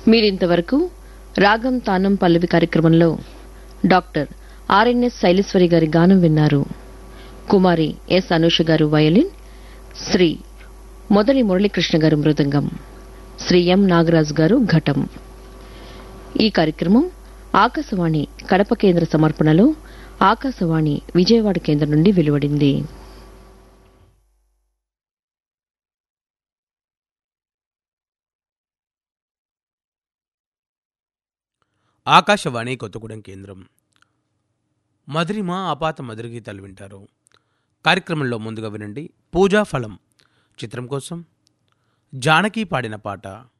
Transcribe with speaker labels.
Speaker 1: మీరింతవరకు రాగం తానం పల్లవి కార్యక్రమంలో డాక్టర్ ఆర్ఎన్ఎస్ శైలేశ్వరి గారి గానం విన్నారు కుమారి ఎస్ అనూష గారు వయలిన్ శ్రీ మొదలి మురళీకృష్ణ గారు మృదంగం శ్రీ ఎం నాగరాజు గారు ఘటం ఈ కార్యక్రమం ఆకాశవాణి కడప కేంద్ర సమర్పణలో ఆకాశవాణి విజయవాడ కేంద్రం నుండి వెలువడింది
Speaker 2: ఆకాశవాణి కొత్తగూడెం కేంద్రం మధురిమ ఆపాత మధుర గీతాలు వింటారు కార్యక్రమంలో ముందుగా వినండి పూజా ఫలం చిత్రం కోసం జానకి పాడిన పాట